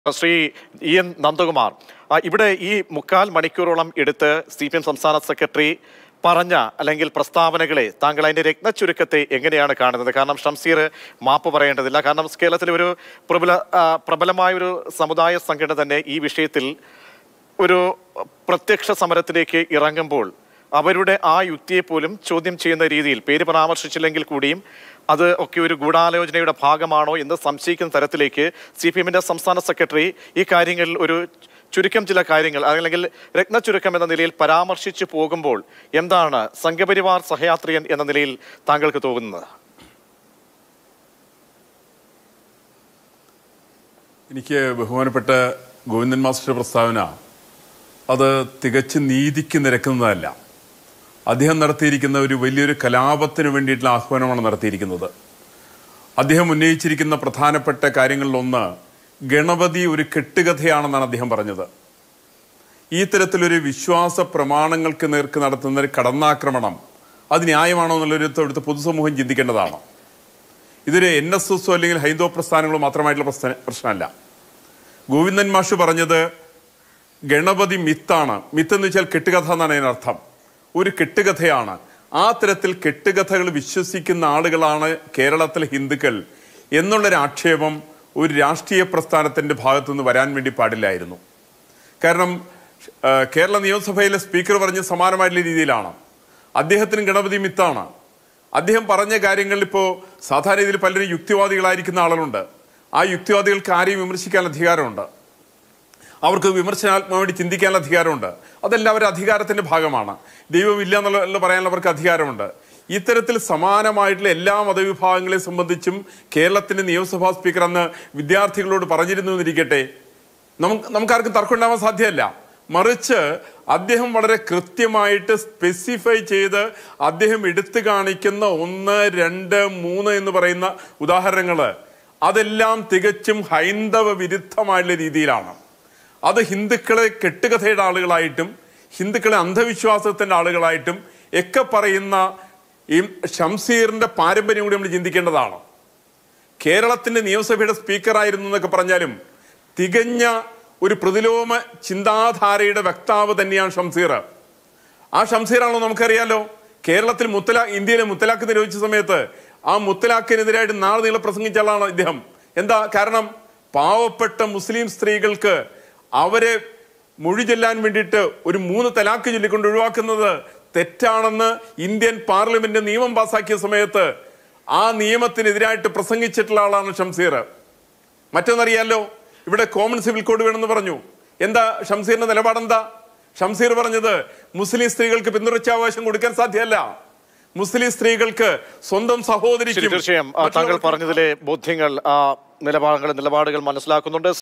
Shri E N Nandakumar ആ, ഇവിടെ ഈ മുക്കാൽ മണിക്കൂറോളം എടുത്ത് സി പി എം സംസ്ഥാന സെക്രട്ടറി പറഞ്ഞ അല്ലെങ്കിൽ പ്രസ്താവനകളെ താങ്കൾ അതിന്റെ രത്നച്ചുരുക്കത്തെ എങ്ങനെയാണ് കാണുന്നത് കാരണം ഷംസീർ മാപ്പ് പറയേണ്ടതില്ല കാരണം കേരളത്തിലെ ഒരു പ്രബല ആ, പ്രബലമായ ഒരു സമുദായ സംഘടന തന്നെ ഈ വിഷയത്തിൽ ഒരു പ്രത്യക്ഷ സമരത്തിലേക്ക് ഇറങ്ങുമ്പോൾ അവരുടെ ആ യുക്തിയെ പോലും ചോദ്യം ചെയ്യുന്ന രീതിയിൽ പേര് പരാമർശിച്ചില്ലെങ്കിൽ കൂടിയും അത് ഒക്കെ ഒരു ഗൂഢാലോചനയുടെ ഭാഗമാണോ എന്ന് സംശയിക്കുന്ന തരത്തിലേക്ക് സി പി എമ്മിന്റെ സംസ്ഥാന സെക്രട്ടറി ഈ കാര്യങ്ങളിൽ ഒരു ചുരുക്കം ചില കാര്യങ്ങൾ അല്ലെങ്കിൽ രത്ന ചുരുക്കം എന്ന നിലയിൽ പരാമർശിച്ചു പോകുമ്പോൾ എന്താണ് സംഘപരിവാർ സഹയാത്രിയൻ എന്ന നിലയിൽ താങ്കൾക്ക് തോന്നുന്നത് എനിക്ക് ബഹുമാനപ്പെട്ട ഗോവിന്ദൻ മാസ്റ്റർ പ്രസ്താവന അത് തികച്ചും നീതിക്ക് നിരക്കുന്നതല്ല അദ്ദേഹം നടത്തിയിരിക്കുന്ന ഒരു വലിയൊരു കലാപത്തിന് വേണ്ടിയിട്ടുള്ള ആഹ്വാനമാണ് നടത്തിയിരിക്കുന്നത് അദ്ദേഹം ഉന്നയിച്ചിരിക്കുന്ന പ്രധാനപ്പെട്ട കാര്യങ്ങളിലൊന്ന് ഗണപതി ഒരു കെട്ടുകഥയാണെന്നാണ് അദ്ദേഹം പറഞ്ഞത് ഈ തരത്തിലൊരു വിശ്വാസ പ്രമാണങ്ങൾക്ക് നേർക്ക് നടത്തുന്ന ഒരു കടന്നാക്രമണം അത് ന്യായമാണോ എന്നുള്ളൊരു ഇവിടുത്തെ പൊതുസമൂഹം ചിന്തിക്കേണ്ടതാണ് ഇതൊരു എൻ എസ് എസോ അല്ലെങ്കിൽ ഹൈന്ദവ പ്രസ്ഥാനങ്ങളോ മാത്രമായിട്ടുള്ള പ്രശ്ന പ്രശ്നമല്ല ഗോവിന്ദൻ മാഷ് പറഞ്ഞത് ഗണപതി മിത്താണ് മിത്ത് എന്ന് വെച്ചാൽ കെട്ടുകഥ എന്നാണ് അതിനർത്ഥം ഒരു കെട്ടുകഥയാണ് ആ തരത്തിൽ കെട്ടുകഥകൾ വിശ്വസിക്കുന്ന ആളുകളാണ് കേരളത്തിലെ ഹിന്ദുക്കൾ എന്നുള്ളൊരു ആക്ഷേപം ഒരു രാഷ്ട്രീയ പ്രസ്ഥാനത്തിന്റെ ഭാഗത്തുനിന്ന് വരാൻ വേണ്ടി പാടില്ലായിരുന്നു കാരണം ആ, കേരള നിയമസഭയിലെ സ്പീക്കർ പറഞ്ഞ സമാനമായിട്ടുള്ള രീതിയിലാണ് അദ്ദേഹത്തിന് ഗണപതി മിത്താണ് അദ്ദേഹം പറഞ്ഞ കാര്യങ്ങളിൽ ഇപ്പോൾ സാധാരണ രീതിയിൽ പലരും യുക്തിവാദികളായിരിക്കുന്ന ആളുകളുണ്ട് ആ യുക്തിവാദികൾക്ക് ആരെയും വിമർശിക്കാൻ അധികാരമുണ്ട് അവർക്ക് വിമർശനാത്മകമായിട്ട് ചിന്തിക്കാനുള്ള അധികാരമുണ്ട് അതെല്ലാം അവരുടെ അധികാരത്തിന്റെ ഭാഗമാണ് ദൈവമില്ല എന്നുള്ള പറയാനുള്ള അവർക്ക് അധികാരമുണ്ട് ഇത്തരത്തിൽ സമാനമായിട്ടുള്ള എല്ലാ മതവിഭാഗങ്ങളെ സംബന്ധിച്ചും കേരളത്തിന്റെ നിയമസഭാ സ്പീക്കർ അന്ന് വിദ്യാർത്ഥികളോട് പറഞ്ഞിരുന്നു എന്നിരിക്കട്ടെ നമുക്ക് നമുക്കാർക്കും തർക്കം ഉണ്ടാവാൻ സാധ്യമല്ല മറിച്ച് അദ്ദേഹം വളരെ കൃത്യമായിട്ട് സ്പെസിഫൈ ചെയ്ത് അദ്ദേഹം എടുത്തു കാണിക്കുന്ന ഒന്ന് രണ്ട് മൂന്ന് എന്ന് പറയുന്ന ഉദാഹരണങ്ങള് അതെല്ലാം തികച്ചും ഹൈന്ദവ വിരുദ്ധമായിട്ടുള്ള രീതിയിലാണ് അത് ഹിന്ദുക്കളെ കെട്ടുകഥയുടെ ആളുകളായിട്ടും ഹിന്ദുക്കളെ അന്ധവിശ്വാസത്തിന്റെ ആളുകളായിട്ടും ഒക്കെ പറയുന്ന ഈ ഷംസീറിന്റെ പാരമ്പര്യം കൂടി നമ്മൾ ചിന്തിക്കേണ്ടതാണ് കേരളത്തിന്റെ നിയമസഭയുടെ സ്പീക്കറായിരുന്നു എന്നൊക്കെ പറഞ്ഞാലും തികഞ്ഞ ഒരു പ്രതിലോമ ചിന്താധാരയുടെ വക്താവ് തന്നെയാണ് ഷംസീർ ആ ഷംസീറാണോ നമുക്കറിയാലോ കേരളത്തിൽ മുത്തലാ ഇന്ത്യയിലെ മുത്തലാഖ് നിരോധിച്ച സമയത്ത് ആ മുത്തലാഖിനെതിരായിട്ട് നാളെ നീളെ പ്രസംഗിച്ച ആളാണ് ഇദ്ദേഹം എന്താ കാരണം പാവപ്പെട്ട മുസ്ലിം സ്ത്രീകൾക്ക് അവരെ മൊഴി ചൊല്ലാൻ വേണ്ടിയിട്ട് ഒരു മൂന്ന് തലാക്ക് ചൊല്ലിക്കൊണ്ട് ഒഴിവാക്കുന്നത് തെറ്റാണെന്ന് ഇന്ത്യൻ പാർലമെന്റ് നിയമം പാസാക്കിയ സമയത്ത് ആ നിയമത്തിനെതിരായിട്ട് പ്രസംഗിച്ചിട്ടുള്ള ആളാണ് ഷംസീർ മറ്റൊന്നറിയാലോ ഇവിടെ കോമൺ സിവിൽ കോഡ് വേണമെന്ന് പറഞ്ഞു എന്താ ഷംസീറിന്റെ നിലപാടെന്താ ഷംസീർ പറഞ്ഞത് മുസ്ലിം സ്ത്രീകൾക്ക് പിന്തുടർച്ചാവകാശം കൊടുക്കാൻ സാധ്യമല്ല മുസ്ലിം സ്ത്രീകൾക്ക് സ്വന്തം ശരി സഹോദരിക്കും തീർച്ചയായും ആ, താങ്കൾ മറ്റുള്ളവർക്കും പറഞ്ഞതിലെ ബോധ്യങ്ങൾ ആ നിലപാടുകൾ നിലപാടുകൾ മനസ്സിലാക്കുന്നുണ്ട്